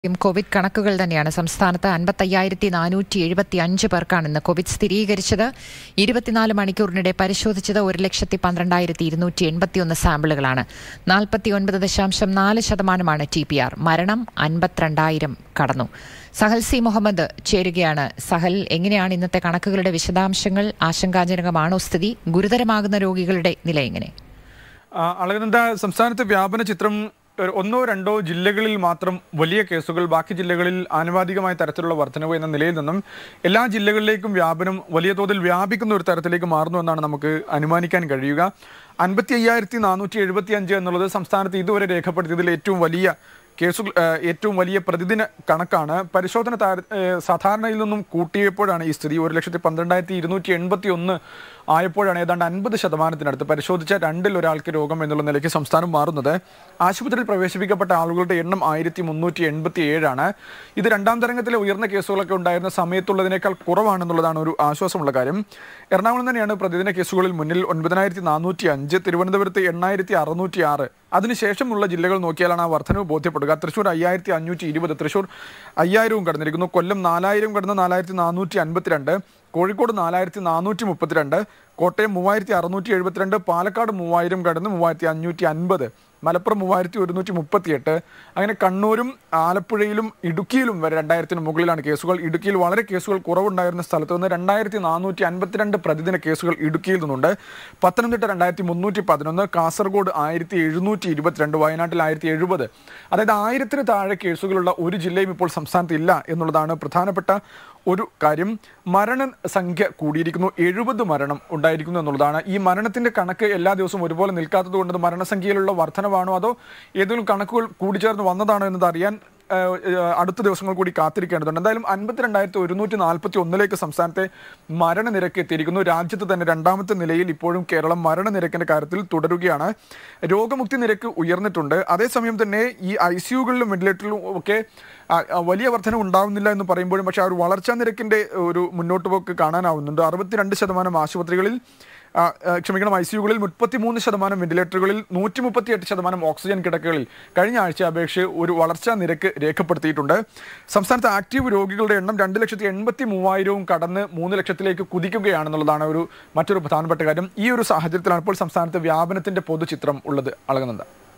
യും കോവിഡ് കണക്കുകൾ തന്നെയാണ് സംസ്ഥാനത്ത് അൻപത്തയ്യായിരത്തി നാനൂറ്റി എഴുപത്തി അഞ്ച് പേർക്കാണ് ഇന്ന് കോവിഡ് സ്ഥിരീകരിച്ചത് ഇരുപത്തിനാല് മണിക്കൂറിനിടെ പരിശോധിച്ചത് ഒരു ലക്ഷത്തി പന്ത്രണ്ടായിരത്തി ഇരുന്നൂറ്റി എൺപത്തിയൊന്ന് സാമ്പിളുകളാണ് നാൽപ്പത്തി ഒൻപത് ദശാംശം നാല് ശതമാനമാണ് ടി പി ആർ മരണം അൻപത്തിരണ്ടായിരം കടന്നു സഹൽ സി മുഹമ്മദ് ചേരുകയാണ് സഹൽ എങ്ങനെയാണ് ഇന്നത്തെ കണക്കുകളുടെ വിശദാംശങ്ങൾ ആശങ്കാജനകമാണോ സ്ഥിതി ഗുരുതരമാകുന്ന രോഗികളുടെ നില എങ്ങനെ ആ, അളകനന്ദ സംസ്ഥാനത്തെ വ്യാപന ചിത്രം ഒരു ഒന്നോ രണ്ടോ ജില്ലകളിൽ മാത്രം വലിയ കേസുകൾ ബാക്കി ജില്ലകളിൽ ആനുപാതികമായ തരത്തിലുള്ള വർധനവ് എന്ന നിലയിൽ നിന്നും എല്ലാ ജില്ലകളിലേക്കും വ്യാപനം വലിയ തോതിൽ വ്യാപിക്കുന്ന ഒരു തരത്തിലേക്ക് മാറുന്നു എന്നാണ് നമുക്ക് അനുമാനിക്കാൻ കഴിയുക അൻപത്തി അയ്യായിരത്തി നാനൂറ്റി എഴുപത്തി അഞ്ച് എന്നുള്ളത് സംസ്ഥാനത്ത് ഇതുവരെ രേഖപ്പെടുത്തിയതിൽ ഏറ്റവും വലിയ കേസുകൾ ആ, ഏറ്റവും വലിയ പ്രതിദിന കണക്കാണ് പരിശോധന താര- ഏ, സാധാരണയിൽ നിന്നും കൂട്ടിയപ്പോഴാണ് ഈ സ്ഥിതി ഒരു ലക്ഷത്തി പന്ത്രണ്ടായിരത്തി ഇരുന്നൂറ്റി എൺപത്തി ഒന്ന് ആയപ്പോഴാണ് ഏതാണ്ട് അൻപത് ശതമാനത്തിനടുത്ത് പരിശോധിച്ച രണ്ടിൽ ഒരാൾക്ക് രോഗം എന്നുള്ള നിലയ്ക്ക് സംസ്ഥാനം മാറുന്നത് ആശുപത്രിയിൽ പ്രവേശിപ്പിക്കപ്പെട്ട ആളുകളുടെ എണ്ണം ആയിരത്തി മുന്നൂറ്റി എൺപത്തി ഏഴാണ് ഇത് രണ്ടാം തരംഗത്തിലെ ഉയർന്ന കേസുകളൊക്കെ ഉണ്ടായിരുന്ന സമയത്തുള്ളതിനേക്കാൾ കുറവാണെന്നുള്ളതാണ് ഒരു ആശ്വാസമുള്ള കാര്യം എറണാകുളം തന്നെയാണ് പ്രതിദിന കേസുകളിൽ മുന്നിൽ ഒൻപതിനായിരത്തി നാനൂറ്റി അഞ്ച് തിരുവനന്തപുരത്ത് എണ്ണായിരത്തി അറുന്നൂറ്റി ആറ് അതിനുശേഷമുള്ള ജില്ലകൾ നോക്കിയാലാണ് ആ വർധനവ് ബോധ്യപ്പെടുക തൃശ്ശൂർ അയ്യായിരത്തി അഞ്ഞൂറ്റി ഇരുപത് തൃശ്ശൂർ അയ്യായിരവും കടന്നിരിക്കുന്നു കൊല്ലം നാലായിരം കടന്ന് നാലായിരത്തി നാനൂറ്റി അൻപത്തിരണ്ട് കോഴിക്കോട് നാലായിരത്തി നാനൂറ്റി മുപ്പത്തിരണ്ട് കോട്ടയം മൂവായിരത്തി അറുന്നൂറ്റി എഴുപത്തിരണ്ട് പാലക്കാട് മൂവായിരം കടന്ന് മൂവായിരത്തി അഞ്ഞൂറ്റി അൻപത് മലപ്പുറം മൂവായിരത്തി ഒരുന്നൂറ്റി മുപ്പത്തിയെട്ട് അങ്ങനെ കണ്ണൂരും ആലപ്പുഴയിലും ഇടുക്കിയിലും വരെ രണ്ടായിരത്തിന് മുകളിലാണ് കേസുകൾ ഇടുക്കിയിൽ വളരെ കേസുകൾ കുറവുണ്ടായിരുന്ന സ്ഥലത്ത് നിന്ന് രണ്ടായിരത്തി നാനൂറ്റി അൻപത്തിരണ്ട് പ്രതിദിന കേസുകൾ ഇടുക്കിയിൽ നിന്നുണ്ട് പത്തനംതിട്ട രണ്ടായിരത്തി മുന്നൂറ്റി പതിനൊന്ന് കാസർഗോഡ് ആയിരത്തി എഴുന്നൂറ്റി ഇരുപത്തിരണ്ട് വയനാട്ടിൽ ആയിരത്തി എഴുപത് അതായത് ആയിരത്തിന് താഴെ കേസുകളുള്ള ഒരു ജില്ലയും ഇപ്പോൾ സംസ്ഥാനത്ത് ഇല്ല എന്നുള്ളതാണ് പ്രധാനപ്പെട്ട ഒരു കാര്യം മരണ സംഖ്യ കൂടിയിരിക്കുന്നു എഴുപത് മരണം ഉണ്ടായിരിക്കുന്നു എന്നുള്ളതാണ് ഈ മരണത്തിന്റെ കണക്ക് എല്ലാ ദിവസവും ഒരുപോലെ നിൽക്കാത്തത് കൊണ്ട് ഇത് മരണസംഖ്യയിലുള്ള വർധനവാണോ അതോ ഏതെങ്കിലും കണക്കുകൾ കൂടിച്ചേർന്ന് വന്നതാണോ എന്നത് അറിയാൻ ഏഹ്, ഏഹ്, അടുത്ത ദിവസങ്ങൾ കൂടി കാത്തിരിക്കേണ്ടതുണ്ട് എന്തായാലും അൻപത്തിരണ്ടായിരത്തി ഒരുന്നൂറ്റി നാൽപ്പത്തി ഒന്നിലേക്ക് സംസ്ഥാനത്തെ മരണനിരക്ക് എത്തിയിരിക്കുന്നു രാജ്യത്ത് തന്നെ രണ്ടാമത്തെ നിലയിൽ ഇപ്പോഴും കേരളം മരണനിരക്കിന്റെ കാര്യത്തിൽ തുടരുകയാണ് രോഗമുക്തി നിരക്ക് ഉയർന്നിട്ടുണ്ട് അതേസമയം തന്നെ ഈ ഐ സിയുകളിലും വെന്റിലേറ്ററിലും ഒക്കെ ആ, ആ, വലിയ വർധന ഉണ്ടാവുന്നില്ല എന്ന് പറയുമ്പോഴും പക്ഷേ ആ ഒരു വളർച്ചാ നിരക്കിന്റെ ഒരു മുന്നോട്ട് പോക്ക് കാണാനാവുന്നുണ്ട് അറുപത്തിരണ്ട് ശതമാനം ആശുപത്രികളിൽ ആ, ആ, ക്ഷമിക്കണം ഐ സിയുകളിൽ മുപ്പത്തിമൂന്ന് ശതമാനം വെന്റിലേറ്ററുകളിൽ നൂറ്റി മുപ്പത്തിയെട്ട് ശതമാനം ഓക്സിജൻ കിടക്കകളിൽ കഴിഞ്ഞ ആഴ്ച അപേക്ഷിച്ച് ഒരു വളർച്ചാ നിരക്ക് രേഖപ്പെടുത്തിയിട്ടുണ്ട് സംസ്ഥാനത്ത് ആക്റ്റീവ് രോഗികളുടെ എണ്ണം രണ്ട് ലക്ഷത്തി എൺപത്തി മൂവായിരവും കടന്ന് മൂന്ന് ലക്ഷത്തിലേക്ക് കുതിക്കുകയാണെന്നുള്ളതാണ് ഒരു മറ്റൊരു പ്രധാനപ്പെട്ട കാര്യം ഈ ഒരു സാഹചര്യത്തിലാണ് ഇപ്പോൾ സംസ്ഥാനത്ത് വ്യാപനത്തിന്റെ പൊതുചിത്രം ഉള്ളത് അളകുന്നുണ്ട്